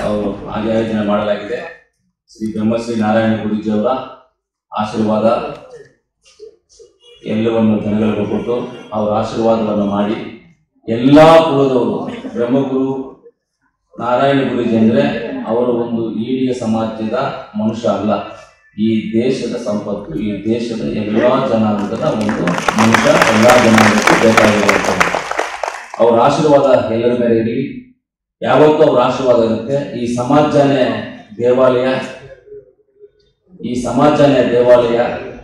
ಅವರು ಹಾಗೆ ಆಯೋಜನೆ ಮಾಡಲಾಗಿದೆ ಶ್ರೀ ಬ್ರಹ್ಮಶ್ರೀ ನಾರಾಯಣ ಗುರೂಜಿ ಅವರ ಆಶೀರ್ವಾದ ಎಲ್ಲವನ್ನು ಜನಗಳಿಗೆ ಕೊಟ್ಟು ಅವರ ಆಶೀರ್ವಾದವನ್ನು ಮಾಡಿ ಎಲ್ಲ ಕುಲದವರು ಬ್ರಹ್ಮಗುರು ನಾರಾಯಣ ಗುರೂಜಿ ಅಂದ್ರೆ ಅವರು ಒಂದು ಈಡಿಯ ಸಮಾಜದ ಮನುಷ್ಯ ಅಲ್ಲ ಈ ದೇಶದ ಸಂಪತ್ತು ಈ ದೇಶದ ಎಲ್ಲಾ ಜನಾಂಗದ ಒಂದು ಮನುಷ್ಯ ಎಲ್ಲಾ ಜನಾಂಗಕ್ಕೂ ಬೇಕಾಗಿರುವಂಥದ್ದು ಅವರ ಆಶೀರ್ವಾದ ಎಲ್ಲರ ಮೇಲೆ ಇರಲಿ ಯಾವತ್ತೂ ಅವ್ರ ಆಶೀರ್ವಾದ ಇರುತ್ತೆ ಈ ಸಮಾಜನೇ ದೇವಾಲಯ ಈ ಸಮಾಜನೇ ದೇವಾಲಯ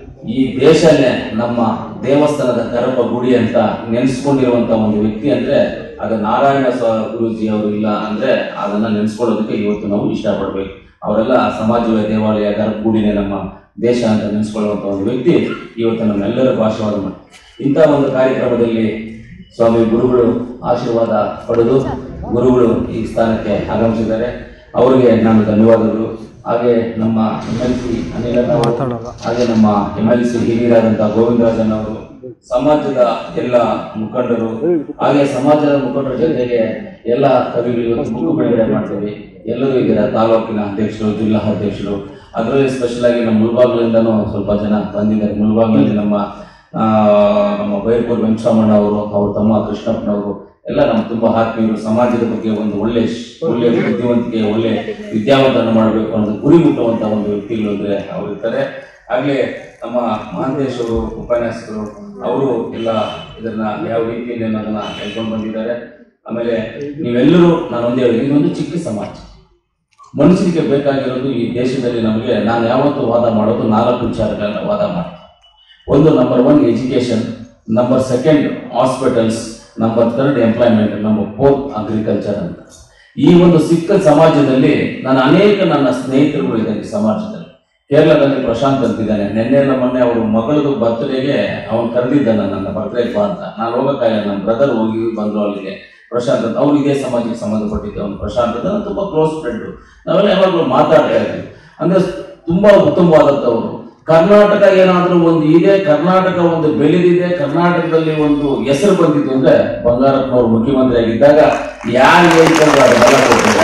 ಈ ದೇಶನೇ ನಮ್ಮ ದೇವಸ್ಥಾನದ ಗರ್ಭ ಗುಡಿ ಅಂತ ನೆನೆಸ್ಕೊಂಡಿರುವಂತ ಒಂದು ವ್ಯಕ್ತಿ ಅಂದ್ರೆ ಅದು ನಾರಾಯಣ ಸ್ವ ಗುರೂಜಿ ಅವರು ಇಲ್ಲ ಅಂದ್ರೆ ಅದನ್ನ ನೆನೆಸ್ಕೊಳ್ಳೋದಕ್ಕೆ ಇವತ್ತು ನಾವು ಇಷ್ಟಪಡ್ಬೇಕು ಅವರೆಲ್ಲ ಸಮಾಜವೇ ದೇವಾಲಯ ಗರ್ಭ ಗುಡಿನೇ ನಮ್ಮ ದೇಶ ಅಂತ ನೆನೆಸ್ಕೊಳ್ಳುವಂತ ಒಂದು ವ್ಯಕ್ತಿ ಇವತ್ತು ನಮ್ಮೆಲ್ಲರಿಗೂ ಆಶೀರ್ವಾದ ಮಾಡಿ ಇಂಥ ಒಂದು ಕಾರ್ಯಕ್ರಮದಲ್ಲಿ ಸ್ವಾಮಿ ಗುರುಗಳು ಆಶೀರ್ವಾದ ಪಡೆದು ಗುರುಗಳು ಈ ಸ್ಥಾನಕ್ಕೆ ಆಗಮಿಸಿದ್ದಾರೆ ಅವರಿಗೆ ನಾನು ಧನ್ಯವಾದಗಳು ಹಾಗೆ ನಮ್ಮ ಎಮ್ ಎಲ್ ಸಿ ಅನಿಲಣ್ಣ ಅವರು, ಹಾಗೆ ನಮ್ಮ ಎಮ್ ಎಲ್ ಸಿ ಹಿರಿಯರಾದಂತಹ ಗೋವಿಂದರಾಜನ್ ಅವರು ಸಮಾಜದ ಎಲ್ಲ ಮುಖಂಡರು ಹಾಗೆ ಸಮಾಜದ ಮುಖಂಡರ ಜೊತೆಗೆ ಎಲ್ಲ ಕವಿಗಳು ಇವತ್ತು ಬುಕ್ ಬಿಡುಗಡೆ ಮಾಡ್ತೀವಿ ಎಲ್ಲರೂ ಇದ್ದಾರೆ ತಾಲೂಕಿನ ಅಧ್ಯಕ್ಷರು ಜಿಲ್ಲಾ ಅಧ್ಯಕ್ಷರು ಅದರಲ್ಲಿ ಸ್ಪೆಷಲ್ ಆಗಿ ನಮ್ಮ ಮುಳಬಾಗ್ಲಿಂದನೂ ಸ್ವಲ್ಪ ಜನ ಬಂದಿದ್ದಾರೆ ಮುಳಬಾಗ್ಲಲ್ಲಿ ನಮ್ಮ ಆ, ನಮ್ಮ ಬೈರ್ಪುರ್ ವೆಂಕಟರಮಣ ಅವರು ಅವ್ರ ತಮ್ಮ ಕೃಷ್ಣಪ್ಪನವರು ಎಲ್ಲ ನಮ್ಮ ತುಂಬಾ ಆತ್ಮೀಯರು ಸಮಾಜದ ಬಗ್ಗೆ ಒಂದು ಒಳ್ಳೆ ಶ್- ಒಳ್ಳೆ ಬುದ್ಧಿವಂತಿಕೆ ಒಳ್ಳೆ ವಿದ್ಯಾವಂತನ ಮಾಡಬೇಕು ಅನ್ನೋದು ಗುರಿ ಮುಟ್ಟುವಂತ ಒಂದು ವ್ಯಕ್ತಿಗಳು ಅಂದ್ರೆ ಅವ್ರು ಇರ್ತಾರೆ ಹಾಗೆ ನಮ್ಮ ಮಹಾಂತೇಶ್ ಅವರು ಉಪನ್ಯಾಸಕರು ಅವರು ಎಲ್ಲ ಇದನ್ನ ಯಾವ ರೀತಿಯಲ್ಲಿ ಅನ್ನೋದನ್ನ ಹೇಳ್ಕೊಂಡು ಬಂದಿದ್ದಾರೆ ಆಮೇಲೆ ನೀವೆಲ್ಲರೂ ನಾನು ಒಂದೇ ಹೇಳಿ ಇದೊಂದು ಚಿಕ್ಕ ಸಮಾಜ ಮನುಷ್ಯರಿಗೆ ಬೇಕಾಗಿರೋದು ಈ ದೇಶದಲ್ಲಿ ನಮಗೆ ನಾನು ಯಾವತ್ತೂ ವಾದ ಮಾಡೋದು ನಾಲ್ಕು ವಿಚಾರಗಳನ್ನ ವಾದ ಮಾಡ್ತೀನಿ ಒಂದು number one education number second hospitals number third employment number fourth agriculture ಅಂತ ಈ ಒಂದು ಸಿಕ್ಕ ಸಮಾಜದಲ್ಲಿ ನಾನು ಅನೇಕ ನನ್ನ ಸ್ನೇಹಿತರುಗಳು ಇದ್ದಾರೆ ಈ ಸಮಾಜದಲ್ಲಿ ಕೇರಳದಲ್ಲಿ ಪ್ರಶಾಂತ್ ಅಂತಿದ್ದಾನೆ ನಿನ್ನೆ ಎಲ್ಲ ಮೊನ್ನೆ ಅವರು ಮಗಳದು ಬರ್ತ್ಡೇಗೆ ಅವನು ಕರೆದಿದ್ದ ನನ್ನ ಬರ್ತ್ಡೇ ಬಾ ಅಂತ ನಾನು ಹೋಗಕ್ಕಾಗಿಲ್ಲ ನನ್ನ ಬ್ರದರ್ ಹೋಗಿ ಬಂದ್ರು ಅಲ್ಲಿಗೆ ಪ್ರಶಾಂತ್ ಅಂತ ಅವ್ರು ಇದೇ ಸಮಾಜಕ್ಕೆ ಸಂಬಂಧಪಟ್ಟಿದ್ದೆ ಅವ್ನು ಪ್ರಶಾಂತ್ ಅಂತ ನನ್ನ ತುಂಬಾ ಕ್ಲೋಸ್ ಫ್ರೆಂಡ್ ನಾವೆಲ್ಲ ಯಾವಾಗಲೂ ಮಾತಾಡ್ತಾ ಇದ್ವಿ ಅಂದ್ರೆ ತುಂಬಾ ಉತ್ತಮವಾದಂಥವ್ರು ಕರ್ನಾಟಕ ಏನಾದ್ರೂ ಒಂದು ಇದೆ ಕರ್ನಾಟಕ ಒಂದು ಬೆಳೆದಿದೆ ಕರ್ನಾಟಕದಲ್ಲಿ ಒಂದು ಹೆಸರು ಬಂದಿತ್ತು ಅಂದ್ರೆ ಬಂಗಾರಪ್ಪನವರು ಮುಖ್ಯಮಂತ್ರಿ ಆಗಿದ್ದಾಗ ಯಾರು ಹೇಳ್ಕೊಂಡ್ರು ಅದನ್ನೆಲ್ಲ ಕೊಟ್ಟರು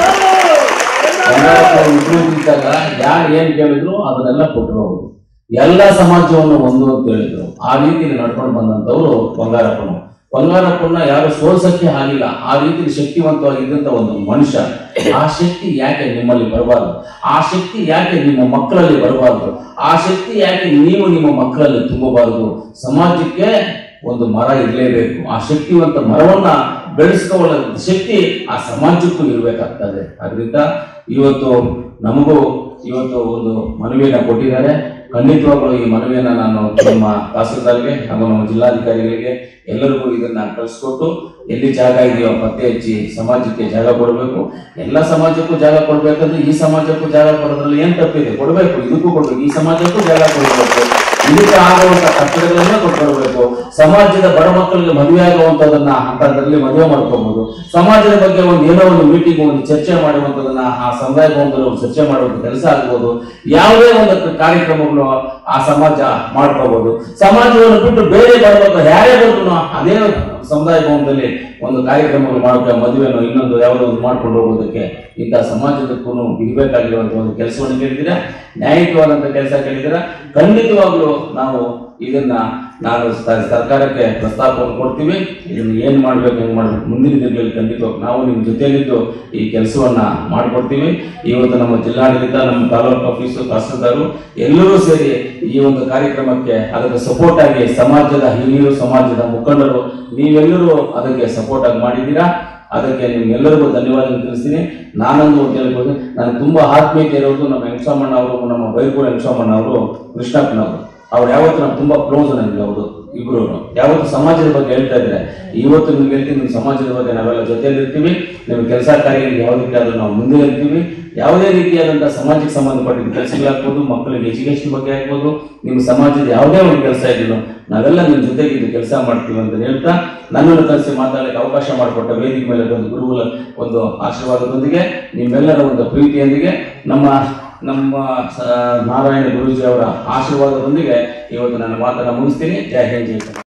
ಬಂಗಾರಪ್ಪನವರು ಮುಖ್ಯಮಂತ್ರಿ ಇದ್ದಾಗ ಯಾರು ಏನ್ ಕೇಳಿದ್ರು ಅದನ್ನೆಲ್ಲ ಕೊಟ್ಟರು ಅವರು ಎಲ್ಲ ಸಮಾಜವನ್ನು ಒಂದು ಅಂತ ಹೇಳಿದ್ರು ಆ ರೀತಿಯಲ್ಲಿ ನಡ್ಕೊಂಡು ಬಂದಂತವ್ರು ಬಂಗಾರಪ್ಪನು ಬಂಗಾರಪ್ಪನ ಯಾರು ಸೋಲ್ಸಕ್ಕೆ ಆಗಿಲ್ಲ ಆ ರೀತಿ ಶಕ್ತಿವಂತವಾಗಿದ್ದಂತ ಒಂದು ಮನುಷ್ಯ ಆ ಶಕ್ತಿ ಯಾಕೆ ನಿಮ್ಮಲ್ಲಿ ಬರಬಾರ್ದು ಆ ಶಕ್ತಿ ಯಾಕೆ ನಿಮ್ಮ ಮಕ್ಕಳಲ್ಲಿ ಬರಬಾರ್ದು ಆ ಶಕ್ತಿ ಯಾಕೆ ನೀವು ನಿಮ್ಮ ಮಕ್ಕಳಲ್ಲಿ ತುಂಬಬಾರದು ಸಮಾಜಕ್ಕೆ ಒಂದು ಮರ ಇರಲೇಬೇಕು ಆ ಶಕ್ತಿವಂತ ಮರವನ್ನ ಬೆಳೆಸ್ಕೊಳ್ಳೋ ಶಕ್ತಿ ಆ ಸಮಾಜಕ್ಕೂ ಇರಬೇಕಾಗ್ತದೆ ಅದರಿಂದ ಇವತ್ತು ನಮಗೂ ಇವತ್ತು ಒಂದು ಮನವಿಯನ್ನ ಕೊಟ್ಟಿದ್ದಾರೆ ಖಂಡಿತವಾಗ್ಲೂ ಈ ಮನವಿಯನ್ನ ನಾನು ನಮ್ಮ ತಹಸೀಲ್ದಾರ್ಗೆ ಹಾಗೂ ನಮ್ಮ ಜಿಲ್ಲಾಧಿಕಾರಿಗಳಿಗೆ ಎಲ್ಲರಿಗೂ ಇದನ್ನ ಕಳಿಸ್ಕೊಟ್ಟು ಎಲ್ಲಿ ಜಾಗ ಇದೆಯೋ ಪತ್ತೆ ಹಚ್ಚಿ ಸಮಾಜಕ್ಕೆ ಜಾಗ ಕೊಡಬೇಕು ಎಲ್ಲ ಸಮಾಜಕ್ಕೂ ಜಾಗ ಕೊಡ್ಬೇಕಂದ್ರೆ ಈ ಸಮಾಜಕ್ಕೂ ಜಾಗ ಕೊಡೋದ್ರಲ್ಲಿ ಏನ್ ತಪ್ಪಿದೆ ಕೊಡಬೇಕು ಇದಕ್ಕೂ ಕೊಡ್ಬೇಕು ಈ ಸಮಾಜಕ್ಕೂ ಜಾಗ ಕೊಡಬೇಕು ಇದಕ್ಕೆ ಆಗುವಂತ ಕಟ್ಟಡಗಳನ್ನ ಕೊಟ್ಕೊಡ್ಬೇಕು ಸಮಾಜದ ಬಡ ಮಕ್ಕಳಿಗೆ ಮದುವೆ ಆಗುವಂತದನ್ನ ಅಂತದ್ರಲ್ಲಿ ಮದುವೆ ಮಾಡ್ಕೋಬಹುದು ಸಮಾಜದ ಬಗ್ಗೆ ಒಂದು ಏನೋ ಒಂದು ಮೀಟಿಂಗ್ ಒಂದು ಚರ್ಚೆ ಮಾಡುವಂತದನ್ನ ಆ ಸಮುದಾಯ ಭವನದಲ್ಲಿ ಒಂದು ಚರ್ಚೆ ಮಾಡುವಂತ ಕೆಲಸ ಆಗ್ಬೋದು ಯಾವುದೇ ಒಂದು ಕಾರ್ಯಕ್ರಮಗಳು ಆ ಸಮಾಜ ಮಾಡ್ಕೋಬಹುದು ಸಮಾಜವನ್ನು ಬಿಟ್ಟು ಬೇರೆ ಬರಬೇಕು ಯಾರೇ ಬಂದ್ರು ಅದೇ ಸಮುದಾಯ ಭವನದಲ್ಲಿ ಒಂದು ಕಾರ್ಯಕ್ರಮಗಳು ಮಾಡೋಕೆ ಮದುವೆನೋ ಇನ್ನೊಂದು ಯಾವುದೋ ಒಂದು ಮಾಡ್ಕೊಂಡು ಹೋಗೋದಕ್ಕೆ ಇಂಥ ಸಮಾಜದಕ್ಕೂ ಇರಬೇಕಾಗಿರುವಂತ ಒಂದು ಕೆಲಸವನ್ನು ಕೇಳಿದ್ದೀರಾ ನ್ಯಾಯಯುತವಾದಂತ ಕೆಲಸ ಕೇಳಿದ್ದೀರಾ ಖಂಡಿತವಾಗ್ಲೂ ನಾವು ಇದನ್ನ ನಾನು ಸ- ಸರ್ಕಾರಕ್ಕೆ ಪ್ರಸ್ತಾಪವನ್ನು ಕೊಡ್ತೀವಿ ಇದನ್ನ ಏನ್ ಮಾಡ್ಬೇಕು ಹೆಂಗ್ ಮಾಡ್ಬೇಕು ಮುಂದಿನ ದಿನಗಳಲ್ಲಿ ಖಂಡಿತವಾಗಿ ನಾವು ನಿಮ್ಮ ಜೊತೆಯಲ್ಲಿದ್ದು ಈ ಕೆಲಸವನ್ನ ಮಾಡ್ಕೊಡ್ತೀವಿ ಇವತ್ತು ನಮ್ಮ ಜಿಲ್ಲಾಡಳಿತ ನಮ್ಮ ತಾಲೂಕು ಆಫೀಸು ತಹಸೀಲ್ದಾರು ಎಲ್ಲರೂ ಸೇರಿ ಈ ಒಂದು ಕಾರ್ಯಕ್ರಮಕ್ಕೆ ಅದಕ್ಕೆ ಸಪೋರ್ಟ್ ಆಗಿ ಸಮಾಜದ ಹಿರಿಯರು ಸಮಾಜದ ಮುಖಂಡರು ನೀವೆಲ್ಲರೂ ಅದಕ್ಕೆ ಸಪೋರ್ಟ್ ಆಗಿ ಮಾಡಿದ್ದೀರಾ ಅದಕ್ಕೆ ನಿಮ್ಗೆಲ್ಲರಿಗೂ ಧನ್ಯವಾದ ತಿಳಿಸ್ತೀನಿ ನಾನೊಂದು ಅಂತ ಹೇಳ್ಬೋದು ನನಗೆ ತುಂಬಾ ಆತ್ಮೀಯತೆ ಇರೋದು ನಮ್ಮ ವೆಂಕಟರಾಮಣ್ಣ ಅವರು ನಮ್ಮ ಬೈರ್ಪುರ ವೆಂಕಟರಾಮಣ್ಣ ಅವರು ಕೃಷ್ಣಪ್ಪನವರು ಅವ್ರು ಯಾವತ್ತು ನಮ್ಗೆ ತುಂಬಾ ಕ್ಲೋಸ್ ನನಗೆ ಅವರು ಇಬ್ರು ಯಾವತ್ತು ಸಮಾಜದ ಬಗ್ಗೆ ಹೇಳ್ತಾ ಇದ್ರೆ ಇವತ್ತು ನಿಮ್ಗೆ ಹೇಳ್ತೀನಿ ನಿಮ್ಮ ಸಮಾಜದ ಬಗ್ಗೆ ನಾವೆಲ್ಲ ಜೊತೆಯಲ್ಲಿ ಇರ್ತೀವಿ ನಿಮ್ಮ ಕೆಲಸ ಕಾರ್ಯಗಳಿಗೆ ಯಾವುದಕ್ಕೆ ಆದ್ರೂ ನಾವು ಮುಂದೆ ಇರ್ತೀವಿ ಯಾವುದೇ ರೀತಿಯಾದಂತಹ ಸಮಾಜಕ್ಕೆ ಸಂಬಂಧಪಟ್ಟಿದ್ದ ಕೆಲಸಗಳಾಗ್ಬೋದು ಮಕ್ಕಳಿಗೆ ಎಜುಕೇಶನ್ ಬಗ್ಗೆ ಆಗ್ಬೋದು ನಿಮ್ಮ ಸಮಾಜದ ಯಾವುದೇ ಒಂದು ಕೆಲಸ ಇದ್ರು ನಾವೆಲ್ಲ ನಿಮ್ಮ ಜೊತೆಗೆ ಇದು ಕೆಲಸ ಮಾಡ್ತೀವಿ ಅಂತ ಹೇಳ್ತಾ ನನ್ನನ್ನು ಕರೆಸಿ ಮಾತಾಡಲಿಕ್ಕೆ ಅವಕಾಶ ಮಾಡಿಕೊಟ್ಟ ವೇದಿಕೆ ಮೇಲೆ ಒಂದು ಗುರುಗಳ ಒಂದು ಆಶೀರ್ವಾದದೊಂದಿಗೆ ನಿಮ್ಮೆಲ್ಲರ ಒಂದು ಪ್ರೀತಿಯೊಂದಿಗೆ ನಮ್ಮ ನಮ್ಮ ಸ- ನಾರಾಯಣ ಗುರೂಜಿ ಅವರ ಆಶೀರ್ವಾದದೊಂದಿಗೆ ಇವತ್ತು ನನ್ನ ಮಾತನ್ನ ಮುಗಿಸ್ತೀನಿ ಜೈ ಹಿಂದ್ ಜೈ ಕರ್ನಾಟಕ.